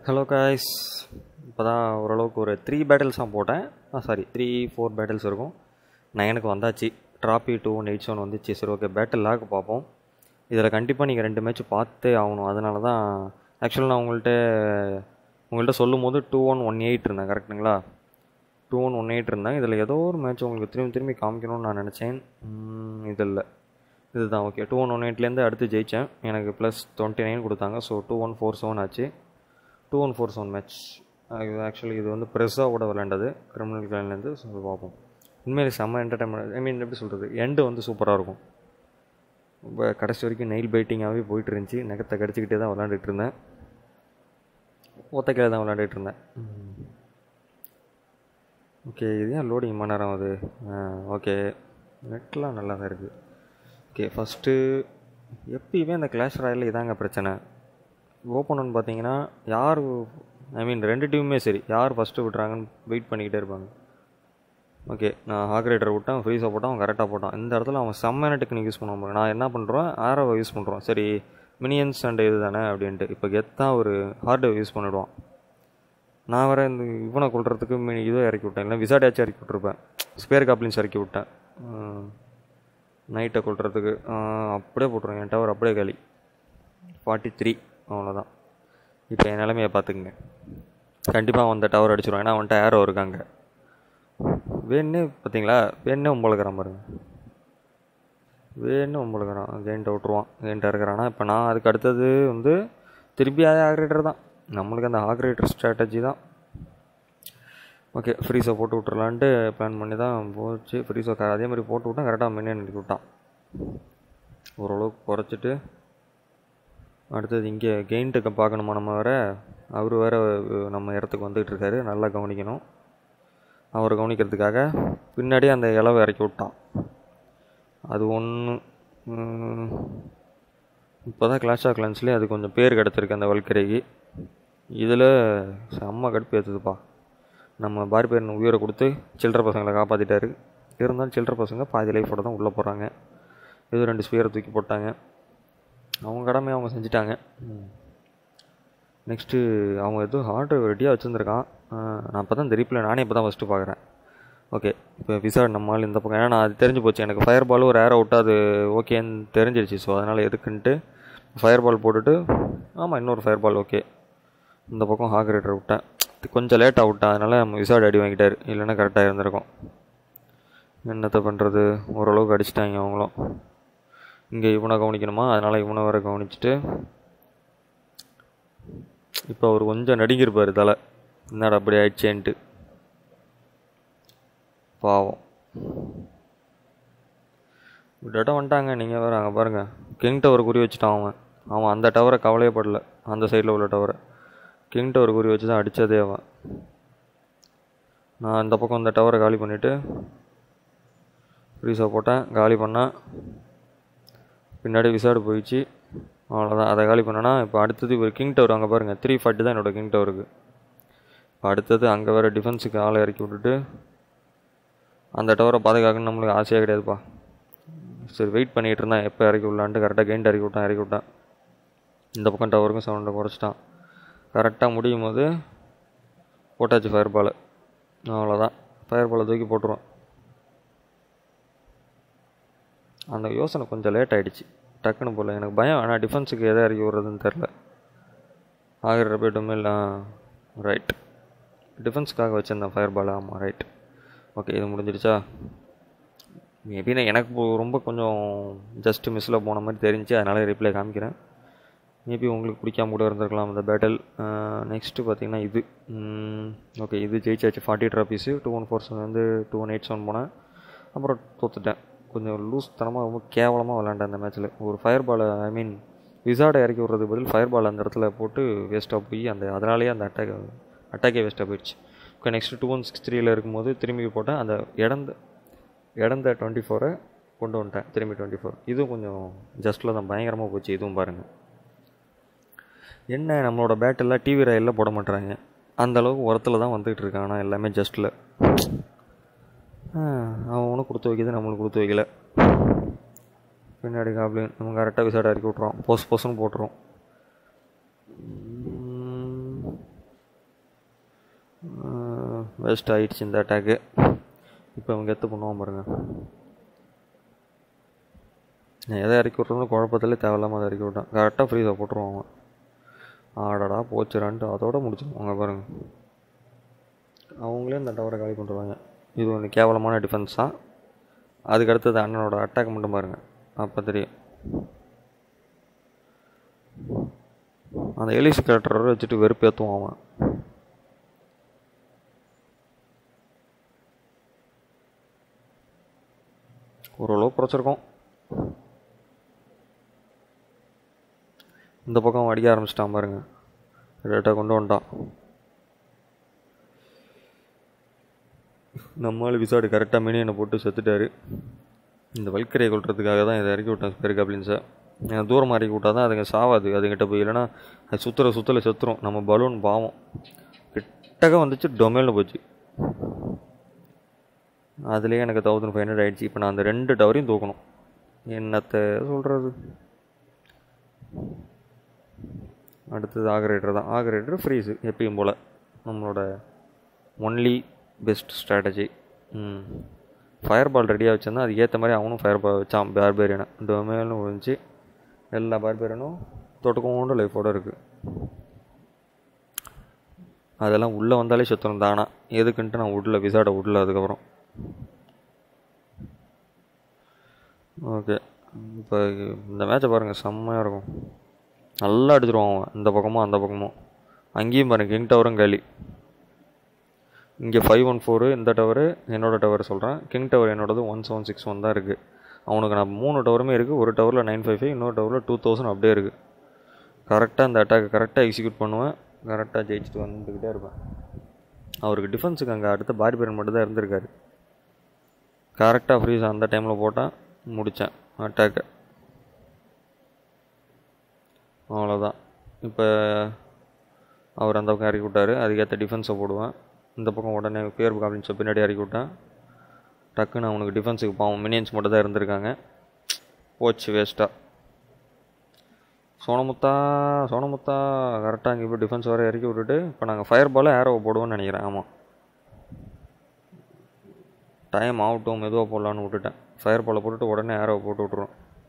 hello guys இப்போ தான் ஓரளவுக்கு ஒரு த்ரீ பேட்டில்ஸ் தான் போட்டேன் ஆ சாரி த்ரீ ஃபோர் பேட்டில்ஸ் இருக்கும் நைனுக்கு வந்தாச்சு trophy two one eight seven வந்துச்சு சரி ஓகே பேட்டில் லாக் பார்ப்போம் இதில் கண்டிப்பாக நீங்கள் ரெண்டு மேட்ச் பார்த்தே ஆகணும் அதனால தான் ஆக்சுவலாக நான் உங்கள்கிட்ட உங்கள்கிட்ட சொல்லும் போது டூ ஒன் ஒன் எயிட் இருந்தேன் கரெக்டுங்களா டூ ஒன் ஒன் எயிட் இருந்தேன் இதில் ஏதோ ஒரு மேட்ச் உங்களுக்கு திரும்பி திரும்பி காமிக்கணும்னு நான் நினச்சேன் இது இல்லை இதுதான் ஓகே டூ ஒன் ஒன் எயிட்லேருந்து அடுத்து ஜெயித்தேன் எனக்கு ப்ளஸ் டுவெண்ட்டி நைன் கொடுத்தாங்க so two one four seven ஆச்சு two one four seven match இது ஆக்சுவலி இது வந்து ப்ரெஸ்ஸாவோட விளையாண்டது கிரிமினல் கிளான்லேருந்து ஸோ அது பார்ப்போம் உண்மையிலே செம்ம என்டர்டைன்மெண்ட் ஐ மீன் எப்படி சொல்கிறது எண்டு வந்து சூப்பராக இருக்கும் இப்போ கடைசி வரைக்கும் நெயில் பைட்டிங்காகவே போயிட்டு இருந்துச்சு நகத்தை கடிச்சிக்கிட்டே தான் விளாண்டுட்டு இருந்தேன் ஒத்தக்கையில் தான் விளாண்டுட்டு இருந்தேன் ஓகே இது ஏன் லோடிங் மணி நேரம் அது ஓகே நெட்லாம் நல்லா தான் இருக்குது ஓகே ஃபஸ்ட்டு எப்பயுமே அந்த கிளாஷ் ராயலில் இதாங்க பிரச்சனை ஓப்பனன்னு பார்த்தீங்கன்னா யார் ஐ மீன் ரெண்டு டீமுமே சரி யார் ஃபஸ்ட்டு விட்றாங்கன்னு வெயிட் பண்ணிக்கிட்டே இருப்பாங்க ஓகே நான் ஹாக்ரேட்டர் விட்டான் ஃப்ரீஸை போட்டான் அவன் கரெக்டாக போட்டான் இந்த இடத்துல அவன் செம்மையான டெக்னிக் யூஸ் பண்ணுவான் நான் என்ன பண்ணுறோம் ஆரோவை யூஸ் பண்ணுறோம் சரி மினியன்ஸ் அண்ட் இது தானே அப்படின்ட்டு இப்போ கெத்தாக ஒரு ஹார்டை யூஸ் பண்ணிவிடுவான் நான் வேறு இந்த இவனை கொள்றதுக்கு மினி இதோ இறக்கி விட்டேன் இல்லை விசாடியாச்சும் இறக்கி விட்ருப்பேன் ஸ்பேர் காப்ளின்ஸ் இறக்கி விட்டேன் நைட்டை கொள்றதுக்கு அப்படியே போட்டுருவேன் என் டவர் அப்படியே காலி ஃபார்ட்டி த்ரீ அவ்வளோதான் இப்போ என் நிலமையை பார்த்துக்குங்க கண்டிப்பாக அவன் அந்த டவர் அடிச்சிருவான் ஏன்னா அவன்கிட்ட ஏரோ இருக்காங்க வேணுன்னே பார்த்தீங்களா வேணுன்னே உம்பளுக்கிறான் பாருங்க வேணும் உம்பளுக்கிறான் கெயின்ட்ட விட்ருவான் கெயின்ட்ட இருக்கிறான்னா இப்போ நான் அதுக்கு அடுத்தது வந்து திருப்பி அதே ஆக்ரேட்டர் தான் நம்மளுக்கு அந்த ஆக்ரேட்டர் ஸ்ட்ராட்டஜி தான் ஓகே ஃப்ரீஸை போட்டு விட்றலான்ட்டு பிளான் பண்ணி தான் போச்சு ஃப்ரீஸை க அதே மாதிரி போட்டு விட்டான் கரெக்டாக மின்னே நிறுத்தி விட்டான் ஓரளவுக்கு குறைச்சிட்டு அடுத்தது இங்கே கெயின்ட்டுக்கு பார்க்கணுமா நம்ம வேறு அவர் வேறு நம்ம இடத்துக்கு வந்துகிட்டு இருக்காரு நல்லா கவனிக்கணும் அவரை கவனிக்கிறதுக்காக பின்னாடியே அந்த இலவை இறக்கி விட்டான் அது ஒன்று இப்போ தான் கிளாஷ் ஆஃப் கிளான்ஸ்லேயே அது கொஞ்சம் பேர் கிடச்சிருக்கு அந்த வல்கரைக்கு இதில் செம்ம கடுப்பு ஏற்றுதுப்பா நம்ம பார்பேரன் உயிரை கொடுத்து சில்லற பசங்களை காப்பாற்றிட்டாரு இருந்தாலும் சில்லற பசங்க பாதி லைஃபோட தான் உள்ளே போகிறாங்க இது ரெண்டு ஸ்பியரை தூக்கி போட்டாங்க அவங்க கடமையை அவங்க செஞ்சுட்டாங்க நெக்ஸ்ட்டு அவங்க எதுவும் ஹார்ட் ரெடியாக வச்சுருந்துருக்கான் நான் இப்போ தான் இந்த ரீப்ளே நானே இப்போ தான் ஃபஸ்ட்டு பார்க்குறேன் ஓகே இப்போ விசா நம்மால் இந்த பக்கம் ஏன்னா நான் அது தெரிஞ்சு போச்சு எனக்கு ஃபயர் பால் ஒரு ஏரோ விட்டு அது ஓகேன்னு தெரிஞ்சிருச்சு ஸோ அதனால் எதுக்குன்ட்டு ஃபயர் பால் போட்டுட்டு ஆமாம் இன்னொரு ஃபயர் பால் ஓகே இந்த பக்கம் ஹாக்ரேட்டர் விட்டேன் கொஞ்சம் லேட்டாக விட்டேன் அதனால் நம்ம விசாட் அடி வாங்கிட்டார் இல்லைன்னா கரெக்டாக இருந்திருக்கும் என்னத்தை பண்ணுறது ஓரளவுக்கு அடிச்சிட்டாங்க அவங்களும் இங்கே இவனை கவனிக்கணுமா அதனால் இவனை வேறு கவனிச்சுட்டு இப்போ அவர் கொஞ்சம் நடுங்கியிருப்பார் தலை என்னடா அப்படி ஆயிடுச்சேன்ட்டு பாவம் விட்டாட்ட வந்துட்டாங்க நீங்கள் வேறு அங்கே பாருங்கள் கிங் டவர் குறி வச்சுட்டான் அவன் அவன் அந்த டவரை கவலையே படல அந்த சைடில் உள்ள டவரை கிங் டவர் குறி வச்சு தான் அடித்ததே அவன் நான் இந்த பக்கம் இந்த டவரை காலி பண்ணிவிட்டு ஃப்ரீஸாக போட்டேன் காலி பண்ணேன் பின்னாடி விசாடு போயிடுச்சு அவ்வளோதான் அதை காலி பண்ணேன்னா இப்போ அடுத்தது ஒரு கிங் டவர் அங்கே பாருங்கள் த்ரீ ஃபார்ட்டி தான் என்னோடய கிங் டவருக்கு இப்போ அடுத்தது அங்கே வேறு டிஃபென்ஸுக்கு ஆளை இறக்கி விட்டுட்டு அந்த டவரை பாதுகாக்கணும்னு நம்மளுக்கு ஆசையாக கிடையாதுப்பா சரி வெயிட் பண்ணிகிட்டு இருந்தேன் எப்போ இறக்கி விடலான்ட்டு கரெக்டாக கெயின்ட் இறக்கி விட்டான் இறக்கி விட்டான் இந்த பக்கம் டவருக்கும் சவுண்டை குறைச்சிட்டான் கரெக்டாக முடியும் போது போட்டாச்சு ஃபயர் பாலை அவ்வளோதான் ஃபயர் பாலை தூக்கி போட்டுருவோம் அந்த யோசனை கொஞ்சம் லேட் ஆகிடுச்சு டக்குன்னு போகல எனக்கு பயம் ஆனால் டிஃபென்ஸுக்கு எதை இறக்கி விட்றதுன்னு தெரில ஆகிற போய்ட்டுமே இல்லை ரைட் டிஃபென்ஸுக்காக வச்சுருந்தேன் ஃபயர் பால் ஆமாம் ரைட் ஓகே இது முடிஞ்சிடுச்சா மேபி நான் எனக்கு ரொம்ப கொஞ்சம் ஜஸ்ட் மிஸ்ஸில் போன மாதிரி தெரிஞ்சு அதனால் ரிப்ளை காமிக்கிறேன் மேபி உங்களுக்கு பிடிக்காம கூட இருந்திருக்கலாம் இந்த பேட்டில் நெக்ஸ்ட்டு பார்த்தீங்கன்னா இது ஓகே இது ஜெயிச்சாச்சு forty trophies two one four seven வந்து டூ ஒன் எயிட் செவன் போனேன் அப்புறம் தோத்துட்டேன் கொஞ்சம் லூஸ் தனமாக ரொம்ப கேவலமாக விளாண்டேன் அந்த மேட்ச்சில் ஒரு ஃபயர் பாலை ஐ மீன் விசாடை இறக்கி விட்றது பதில் ஃபயர் பால் அந்த இடத்துல போட்டு வேஸ்ட்டாக போய் அந்த அதனாலேயே அந்த அட்டாக் அட்டாக்கே வேஸ்ட்டாக போயிடுச்சு okay next two one six த்ரீயில் இருக்கும்போது திரும்பி போட்டேன் அந்த இடந்த இடந்த டுவெண்ட்டி ஃபோரை கொண்டு வந்துட்டேன் திரும்பி டுவெண்ட்டி ஃபோர் இதுவும் கொஞ்சம் ஜஸ்ட்டில் தான் பயங்கரமாக போச்சு இதுவும் பாருங்கள் என்ன நம்மளோட பேட்டெல்லாம் டிவி ராயில் போட மாட்டுறாங்க அந்தளவுக்கு உரத்தில் தான் வந்துகிட்டு இருக்கான் ஆனால் எல்லாமே ஜஸ்ட்டில் அவன் ஒன்றும் கொடுத்து வைக்கிது நம்மளுக்கு கொடுத்து வைக்கல பின்னாடி காப்ளின் நம்ம கரெக்டாக விசாட இறக்கி விட்ருவோம் போஸ் போஸ்ன்னு போட்டுரும் வேஸ்ட் ஆகிடுச்சு இந்த அட்டாக்கு இப்போ அவங்க எத்து பண்ணுவான் பாருங்கள் நான் எதை இறக்கி விட்றதுன்னு குழப்பத்திலே தேவையில்லாமல் அதை இறக்கி விட்டேன் கரெக்டாக ஃப்ரீஸை போட்டுருவாங்க ஆடடா போச்சுறான்ட்டு அதோட முடிச்சிருவாங்க பாருங்கள் அவங்களே இந்த டவரை காலி பண்ணுறாங்க இது ஒன்று கேவலமான டிஃபென்ஸ் தான் அதுக்கு அடுத்தது அண்ணனோட அட்டாக் மட்டும் பாருங்கள் அப்போ தெரியும் அந்த எலிஸ் கேரக்டரை வச்சுட்டு வெறுப்பேற்றுவான் அவன் ஓரளவு குறைச்சிருக்கோம் இந்த பக்கம் அடிக்க ஆரம்பிச்சிட்டான் பாருங்க ரேட்டாக கொண்டு வந்துட்டான் நம்மளால் விசாடு கரெக்டாக மினியனை போட்டு செத்துட்டாரு இந்த வல்கரையை கொள்றதுக்காக தான் இதை இறக்கி விட்டேன் ஸ்பெர் கப்ளின்ஸை ஏன்னா தூரமாக இறக்கி விட்டா தான் அதுங்க சாவாது அதுங்கிட்ட போய் இல்லைன்னா அது சுற்றுற சுற்றல செத்துரும் நம்ம பலூன் பாவம் கிட்டக்க வந்துச்சு டொமேல்னு போச்சு அதுலேயே எனக்கு தௌசண்ட் ஃபைவ் ஹண்ட்ரட் ஆகிடுச்சு இப்போ நான் அந்த ரெண்டு டவரையும் தூக்கணும் என்னத்தை சொல்கிறது அடுத்தது ஆக்ரேட்டர் தான் ஆக்ரேட்டர் ஃப்ரீஸு எப்பயும் போல் நம்மளோட ஒன்லி பெஸ்ட் ஸ்ட்ராட்டஜி ம் ஃபயர் பால் ரெடியாக வச்சிருந்தா அதுக்கு ஏற்ற மாதிரி அவனும் ஃபயர் பால் வச்சான் பார்பேரியனை டொமேல்னு விழுந்துச்சு எல்லா பார்பேரியனும் தொட்டுக்கோண்டு லைஃபோடு இருக்குது அதெல்லாம் உள்ளே வந்தாலே சுத்தணும் தானா எதுக்குன்ட்டு நான் விடல விசாட விடல அதுக்கப்புறம் ஓகே இப்போ இந்த மேட்சை பாருங்கள் செம்மையாக இருக்கும் நல்லா அடிச்சிருவான் அவன் இந்த பக்கமும் அந்த பக்கமும் அங்கேயும் பாருங்க கிங் டவரும் காலி இங்கே ஃபைவ் ஒன் ஃபோரு இந்த டவரு என்னோட டவர் சொல்கிறேன் கிங் டவர் என்னோடது ஒன் செவன் சிக்ஸ் ஒன் தான் இருக்குது அவனுக்கு நான் மூணு டவருமே இருக்குது ஒரு டவரில் நைன் ஃபைவ் ஃபைவ் இன்னொரு டவரில் டூ தௌசண்ட் அப்படியே இருக்குது கரெக்டாக அந்த அட்டாக் கரெக்டாக எக்ஸிக்யூட் பண்ணுவேன் கரெக்டாக ஜெயிச்சுட்டு வந்துக்கிட்டே இருப்பேன் அவருக்கு டிஃபென்ஸுக்கு அங்கே அடுத்த பார்பியன் மட்டும் தான் இருந்திருக்காரு கரெக்டாக ஃப்ரீஸ் அந்த டைமில் போட்டால் முடித்தேன் அட்டாக்கை அவ்வளோதான் இப்போ அவர் அந்த பக்கம் இறக்கி விட்டார் அதுக்கேற்ற டிஃபென்ஸை போடுவேன் இந்த பக்கம் உடனே பேர் காப்ளின்ஸை பின்னாடி இறக்கி விட்டேன் டக்குன்னு அவனுக்கு டிஃபென்ஸுக்கு பாவம் மினியன்ஸ் மட்டும் தான் இருந்திருக்காங்க போச்சு வேஸ்ட்டாக சோனமுத்தா சோனமுத்தா கரெக்டாக அங்கே போய் டிஃபென்ஸ் வர இறக்கி விட்டுட்டு இப்போ நாங்கள் ஃபயர் பாலை ஏரோவை போடுவோம்னு நினைக்கிறேன் ஆமாம் டைம் ஆகட்டும் மெதுவாக போடலான்னு விட்டுட்டேன் ஃபயர் பாலை போட்டுட்டு உடனே ஏரோவை போட்டு விட்ருவோம்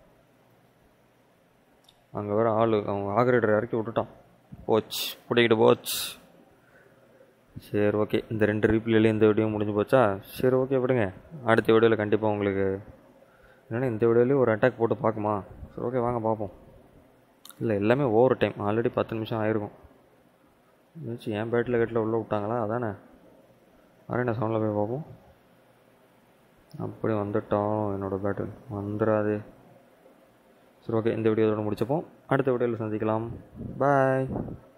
அங்கே வேறு ஆள் அவங்க ஆக்ரேட்டர் இறக்கி விட்டுட்டான் போச்சு பிடிக்கிட்டு போச்சு சரி ஓகே இந்த ரெண்டு ரீப்ளேலையும் இந்த வீடியோ முடிஞ்சு போச்சா சரி ஓகே விடுங்க அடுத்த வீடியோவில் கண்டிப்பாக உங்களுக்கு என்னென்னா இந்த வீடியோலேயும் ஒரு அட்டாக் போட்டு பார்க்குமா சரி ஓகே வாங்க பார்ப்போம் இல்லை எல்லாமே ஓவர் டைம் ஆல்ரெடி பத்து நிமிஷம் ஆயிருக்கும் ஏதாச்சும் என் பேட்டில் கட்டில் உள்ளே விட்டாங்களா அதானே அரேனா சவுண்டில் போய் பார்ப்போம் அப்படி வந்துட்டாலும் என்னோடய பேட்டில் வந்துடாதே சரி ஓகே இந்த வீடியோவோட முடிச்சப்போம் அடுத்த வீடியோவில் சந்திக்கலாம் பாய்